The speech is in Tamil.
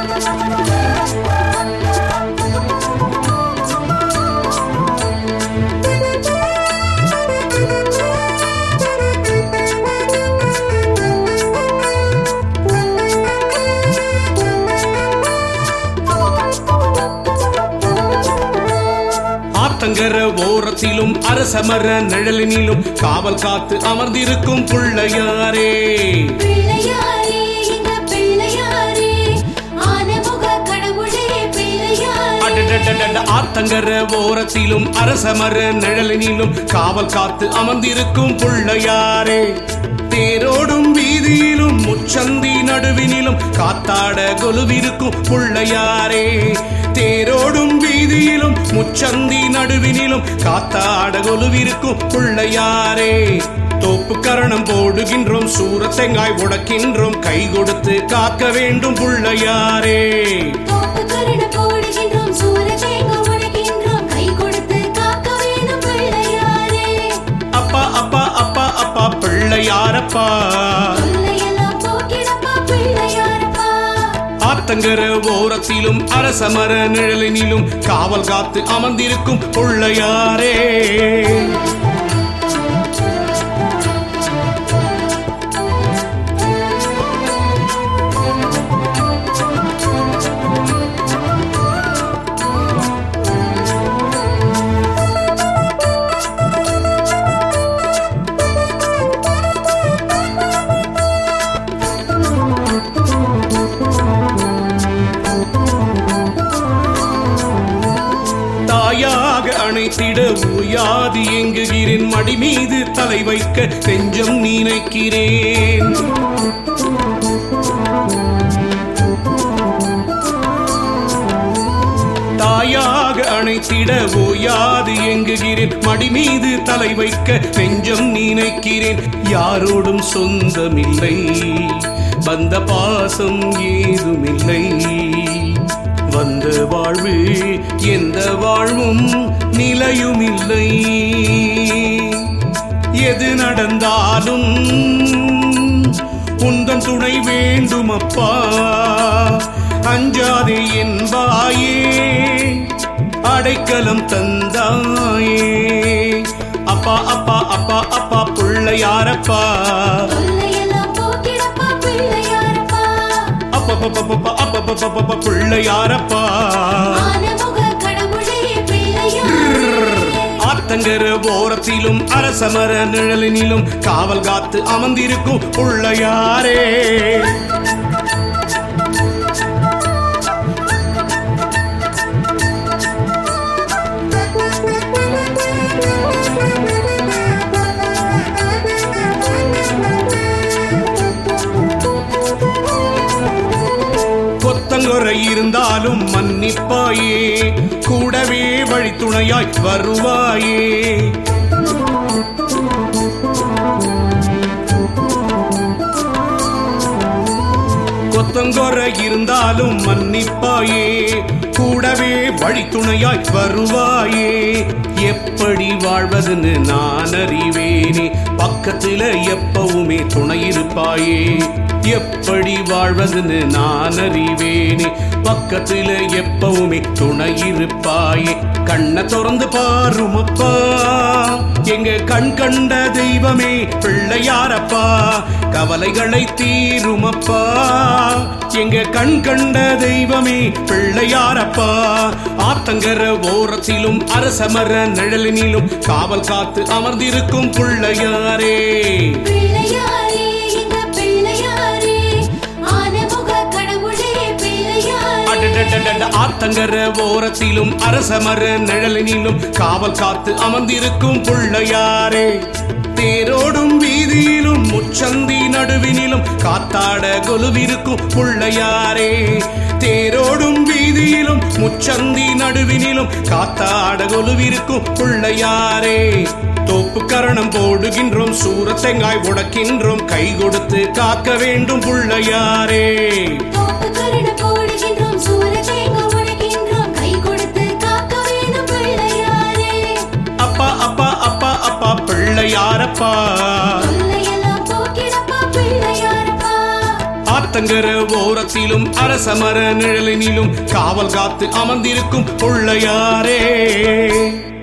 ஆத்தங்கர ஓரத்திலும் அரசமர நிழலினிலும் காவல் காத்து அமர்ந்திருக்கும் பிள்ளையாரே பிள்ளையாரே இந்த பிள்ளையாரே ஆனமுக கடவுளே பிள்ளையாரே அடடடடட, ஆத்தங்கர ஓரத்திலும் அரசமர நிழலினிலும் காவல் காத்து அமர்ந்திருக்கும் பிள்ளையாரே தேரோடும் வீதியிலும் முச்சந்தி நடுவினிலும் காத்தாட கொலுவிருக்கும் பிள்ளையாரே தேரோடும் வீதியிலும் முச்சந்தி நடுவினிலும் காத்தாட கொலுவிருக்கும் பிள்ளையாரே தோப்பு கரணம் போடுகின்றோம் சூரத்தெங்காய் உடைக்கின்றோம் கை கொடுத்து காக்க வேண்டும் பிள்ளையாரே தோப்பு கருண போடுகின்றோம் சூரதேங்க உடைக்கின்றோம் கை கொடுத்து காக்க வேணும் பிள்ளையாரே அப்பா அப்பா அப்பா அப்பா பிள்ளையாரப்பா தொல்லையெல்லாம் போக்கிடப்பா பிள்ளையாரப்பா ஆத்தங்கர ஓரத்திலும் அரசமர நிழலினிலும் காவல் காத்து அமர்ந்திருக்கும் பிள்ளையாரே தாயாக அணைத்திட ஓயாது எங்குகிறேன் மடி மீது தலை வைக்க நெஞ்சம் நினைக்கிறேன் தாயாக அணைத்திட ஓயாது எங்குகிறேன் மடி மீது தலை வைக்க நெஞ்சம் நினைக்கிறேன் யாரோடும் சொந்தமில்லை வந்த பாசம் ஏதுமில்லை வந்த வாழ்வு எந்த வாழ்வும் நிலையுமில்லை எது நடந்தாலும் உந்தன் துணை வேண்டும் அப்பா அஞ்சாதே என்பாயே அடைக்கலம் தந்தாயே அப்பா அப்பா அப்பா அப்பா பிள்ளையாரப்பா தொல்லையெல்லாம் போக்கிடப்பா பிள்ளையாரப்பா அப்பப்பப்பப்பப்பா அப்பப்பப்பப்பா பிள்ளையாரப்பா ஆனமுக கடவுளே பிள்ளையாரே ஆத்தங்கர ஓரத்திலும் அரசமர நிழலினிலும் காவல் காத்து அமர்ந்திருக்கும் பிள்ளையாரே கொத்தங்குறை இருந்தாலும் மன்னிப்பாயே கூடவே வழித்துணையாய் வருவாயே கொத்தங்கொறை இருந்தாலும் மன்னிப்பாயே கூடவே வழித்துணையாய் வருவாயே எப்படி வாழ்வதுன்னு நான் அறிவேனே பக்கத்துல எப்பவுமே துணை இருப்பாயே எப்படி வாழ்வதுன்னு நான் அறிவேனே பக்கத்துல எப்பவுமே துணை இருப்பாயே கண்ணை திறந்து பாருமப்பா எங்க கண் கண்ட தெய்வமே பிள்ளையாரப்பா கவலைகளை தீருமப்பா எங்க கண் கண்ட தெய்வமே பிள்ளையாரப்பா ஆத்தங்கர ஓரத்திலும் அரசமர நிழலினிலும் காவல் காத்து அமர்ந்திருக்கும் பிள்ளையாரே பிள்ளையாரே இந்த பிள்ளையாரே ஆனமுக கடவுளே பிள்ளையாரே அடடடடட, ஆத்தங்கர ஓரத்திலும் அரசமர நிழலினிலும் காவல் காத்து அமர்ந்திருக்கும் பிள்ளையாரே தேரோடும் வீதியிலும் முச்சந்தி நடுவினிலும் காத்தாட கொலுவிருக்கும் பிள்ளையாரே தேரோடும் வீதியிலும் முச்சந்தி நடுவினிலும் காத்தாட கொலுவிருக்கும் பிள்ளையாரே தோப்பு கரணம் போடுகின்றோம் சூரத்தெங்காய் உடைக்கின்றோம் கை கொடுத்து காக்க வேண்டும் பிள்ளையாரே தோப்பு கருண போடுகின்றோம் சூரதேங்க உடைக்கின்றோம் கை கொடுத்து காக்க வேணும் பிள்ளையாரே அப்பா அப்பா அப்பா அப்பா பிள்ளையாரப்பா தொல்லையெல்லாம் போக்கிடப்பா பிள்ளையாரப்பா ஆத்தங்கர ஓரத்திலும் அரசமர நிழலினிலும் காவல் காத்து அமர்ந்திருக்கும் பிள்ளையாரே